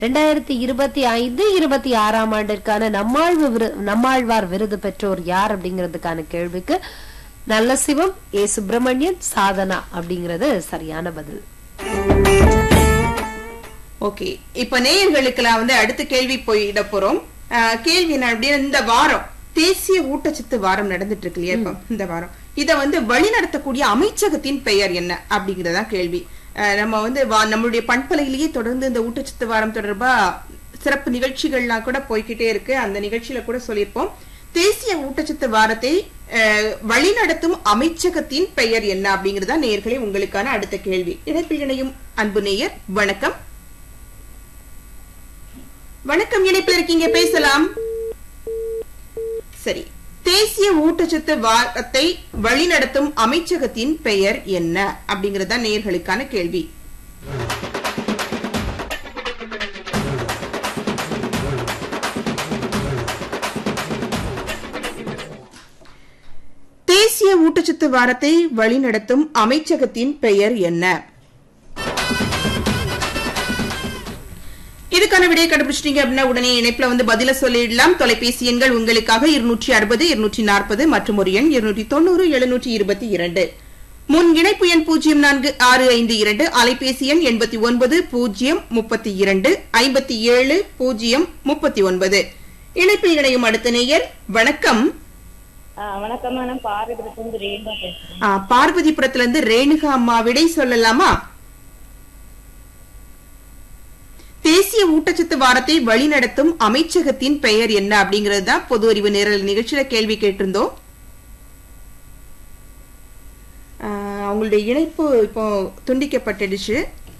ரெண்டாயிரத்தி இருபத்தி ஐந்து இருபத்தி ஆறாம் ஆண்டிற்கான நம்மாழ்வு விரு- நம்மாழ்வார் விருது பெற்றோர் யார் அப்படிங்கிறதுக்கான கேள்விக்கு நல்ல சிவம் ஏ சுப்பிரமணியன் சாதனா அப்படிங்கிறது சரியான பதில் ஓகே இப்ப நேயர்களுக்கெல்லாம் வந்து அடுத்த கேள்வி போயிட போறோம் ஆஹ் கேள்வி என்ன அப்படின்னா இந்த வாரம் தேசிய ஊட்டச்சத்து வாரம் நடந்துட்டு இருக்கு இல்லையா இப்ப இந்த வாரம் இத வந்து வழிநடத்தக்கூடிய அமைச்சகத்தின் பெயர் என்ன அப்படிங்கறதா கேள்வி ஆஹ் நம்ம வந்து வா- நம்மளுடைய பண்பலையிலேயே தொடர்ந்து இந்த ஊட்டச்சத்து வாரம் தொடர்பா சிறப்பு நிகழ்ச்சிகள்லாம் கூட போய்க்கிட்டே இருக்கு அந்த நிகழ்ச்சியில கூட சொல்லியிருப்போம் தேசிய ஊட்டச்சத்து வாரத்தை ஆஹ், வழிநடத்தும் அமைச்சகத்தின் பெயர் என்ன அப்படிங்கறதா நேயர்களே உங்களுக்கான அடுத்த கேள்வி இணைப்பில் இணையும் அன்பு நேயர் வணக்கம் வணக்கம் இணைப்பில் இருக்கீங்க பேசலாம் சரி தேசிய ஊட்டச்சத்து வாரத்தை வழிநடத்தும் அமைச்சகத்தின் பெயர் என்ன அப்படிங்கறத நேயர்களுக்கான கேள்வி தேசிய ஊட்டச்சத்து வாரத்தை வழிநடத்தும் அமைச்சகத்தின் பெயர் என்ன இதுக்கான விடையை கண்டுபிடிச்சிட்டீங்க அப்படின்னா உடனே இணைப்புல வந்து பதில சொல்லிடலாம் தொலைபேசி எண்கள் உங்களுக்காக இருநூற்றி அறுபது இருநூற்றி நாற்பது மற்றும் ஒரு எண் இருநூற்றி தொண்ணூறு எழுநூற்றி இருபத்தி இரண்டு முன் இணைப்பு எண் பூஜ்ஜியம் நான்கு ஆறு ஐந்து இரண்டு அலைபேசி எண் எண்பத்தி ஒன்பது பூஜ்ஜியம் முப்பத்தி இரண்டு ஐம்பத்தி ஏழு பூஜ்ஜியம் முப்பத்தி ஒன்பது இணைப்பில் இணையும் அடுத்த நேயர் வணக்கம் ஆ, வணக்கம் நான் பாரதிபுரத்துலேருந்து ரேணுகா பேசுறேன் ஆ, பார்வதிபுரத்துல இருந்து ரேணுகா அம்மா விடை சொல்லலாமா தேசிய ஊட்டச்சத்து வாரத்தை வழிநடத்தும் அமைச்சகத்தின் பெயர் என்ன அப்படிங்கிறது தான் பொது அறிவு நேரல் நிகழ்ச்சியில கேள்வி கேட்டிருந்தோம் ஆ, அவங்களுடைய இணைப்பு இப்போ துண்டிக்கப்பட்டுடுச்சு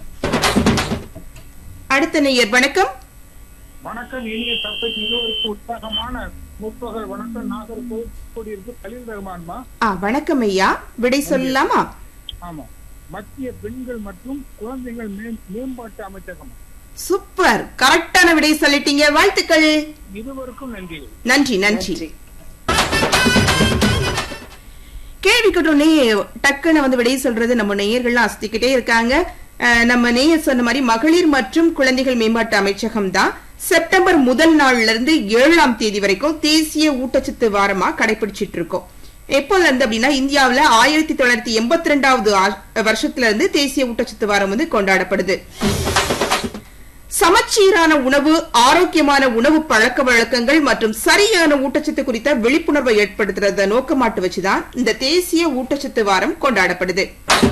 அடுத்த நேயர் வணக்கம் வணக்கம் இனிய சபைக்கு இருவருக்கு உற்சாகமான முற்பகல் வணக்கம் நாகர்கோவில் கூடியிருக்கு கலீல் ரஹ்மான்மா ஆ வணக்கம் ஐயா விடை சொல்லலாமா ஆமா மத்திய பெண்கள் மற்றும் குழந்தைகள் மேம்- மேம்பாட்டு அமைச்சகம் சூப்பர் கரெக்டான விடை சொல்லிட்டீங்க வாழ்த்துக்கள் இருவருக்கும் நன்றிகள் நன்றி நன்றி கேள்வி கேட்டோடனே டக்குன்னு வந்து விடை சொல்றது நம்ம நேயர்கள்லாம் அசத்திக்கிட்டே இருக்காங்க அஹ், நம்ம நேயர் சொன்ன மாதிரி மகளிர் மற்றும் குழந்தைகள் மேம்பாட்டு அமைச்சகம் தான் செப்டம்பர் முதல் நாள்ல இருந்து ஏழாம் தேதி வரைக்கும் தேசிய ஊட்டச்சத்து வாரமா கடைபிடிச்சிட்டு இருக்கோம் எப்போல இருந்து அப்படின்னா இந்தியாவுல ஆயிரத்தி தொள்ளாயிரத்தி எண்பத்தி ரெண்டாவது வருஷத்துல இருந்து தேசிய ஊட்டச்சத்து வாரம் வந்து கொண்டாடப்படுது சமச்சீரான உணவு ஆரோக்கியமான உணவு பழக்க வழக்கங்கள் மற்றும் சரியான ஊட்டச்சத்து குறித்த விழிப்புணர்வை ஏற்படுத்துறத நோக்கமாட்டு வச்சுதான் இந்த தேசிய ஊட்டச்சத்து வாரம் கொண்டாடப்படுது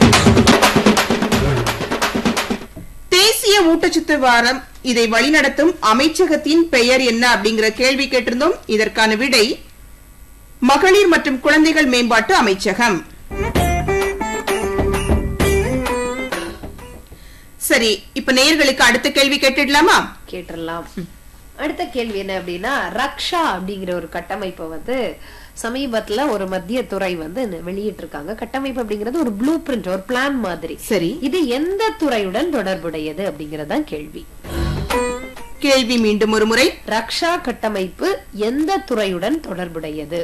தேசிய ஊட்டச்சத்து வாரம் இதை வழிநடத்தும் அமைச்சகத்தின் பெயர் என்ன அப்படிங்கிற கேள்வி கேட்டிருந்தோம் இதற்கான விடை மகளிர் மற்றும் குழந்தைகள் மேம்பாட்டு அமைச்சகம் சரி இப்ப நேயர்களுக்கு அடுத்த கேள்வி கேட்டுடலாமா கேட்டுடலாம் அடுத்த கேள்வி என்ன அப்படின்னா ரக்ஷா அப்படிங்கிற ஒரு கட்டமைப்பை வந்து சமீபத்துல ஒரு மத்திய துறை வந்து வெளியிட்டு இருக்காங்க கட்டமைப்பு அப்படிங்கிறது ஒரு ப்ளூ பிரிண்ட் ஒரு பிளான் மாதிரி சரி இது எந்த துறையுடன் தொடர்புடையது அப்படிங்கறதுதான் கேள்வி கேள்வி மீண்டும் ஒரு முறை ரக்ஷா கட்டமைப்பு எந்த துறையுடன் தொடர்புடையது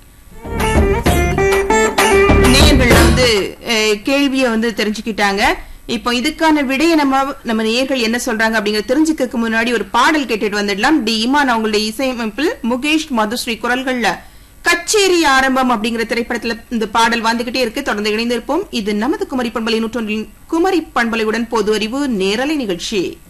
நேயர்கள் வந்து அஹ், கேள்வியை வந்து தெரிஞ்சுக்கிட்டாங்க இப்போ இதுக்கான விடையை நம்ம நம்ம நேயர்கள் என்ன சொல்றாங்க அப்படிங்கறத தெரிஞ்சுக்கிறதுக்கு முன்னாடி ஒரு பாடல் கேட்டுட்டு வந்துடலாம் டி இமான் அவங்களுடைய இசையமைப்பில் முகேஷ் மதுஸ்ரீ குரல்கள்ல கச்சேரி ஆரம்பம் அப்படிங்கிற திரைப்படத்துல இந்த பாடல் வந்துகிட்டே இருக்கு தொடர்ந்து இணைந்திருப்போம் இது நமது குமரி பண்பலை நூற்றொன்றின் குமரி பண்பலையுடன் பொது அறிவு நேரலை நிகழ்ச்சி